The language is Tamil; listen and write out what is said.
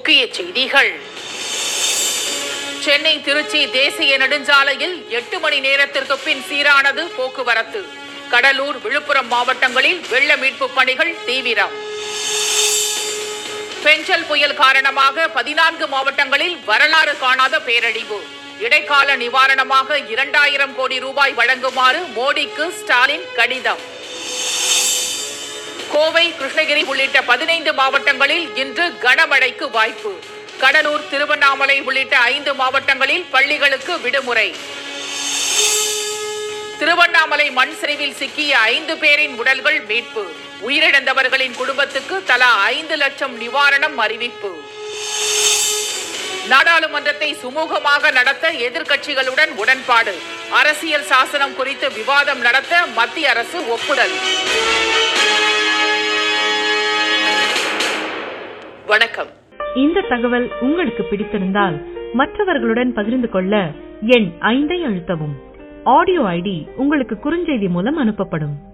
முக்கிய செய்திகள் சென்னை திருச்சி தேசிய நெடுஞ்சாலையில் எட்டு மணி நேரத்திற்கு பின் சீரானது போக்குவரத்து கடலூர் விழுப்புரம் மாவட்டங்களில் வெள்ள மீட்பு பணிகள் தீவிரம் பெஞ்சல் புயல் காரணமாக பதினான்கு மாவட்டங்களில் வரலாறு காணாத பேரழிவு இடைக்கால நிவாரணமாக இரண்டாயிரம் கோடி ரூபாய் வழங்குமாறு மோடிக்கு ஸ்டாலின் கடிதம் கோவை கிருஷ்ணகிரி உள்ளிட்ட பதினைந்து மாவட்டங்களில் இன்று கனமழைக்கு வாய்ப்பு கடலூர் திருவண்ணாமலை உள்ளிட்ட ஐந்து மாவட்டங்களில் பள்ளிகளுக்கு விடுமுறை திருவண்ணாமலை மண் சரிவில் சிக்கிய ஐந்து பேரின் உடல்கள் மீட்பு உயிரிழந்தவர்களின் குடும்பத்துக்கு தலா ஐந்து லட்சம் நிவாரணம் அறிவிப்பு நாடாளுமன்றத்தை சுமூகமாக நடத்த எதிர்க்கட்சிகளுடன் உடன்பாடு அரசியல் சாசனம் குறித்து விவாதம் நடத்த மத்திய அரசு ஒப்புதல் வணக்கம் இந்த தகவல் உங்களுக்கு பிடித்திருந்தால் மற்றவர்களுடன் பகிர்ந்து கொள்ள எண் ஐந்தை அழுத்தவும் ஆடியோ ஐடி உங்களுக்கு குறுஞ்செய்தி மூலம் அனுப்பப்படும்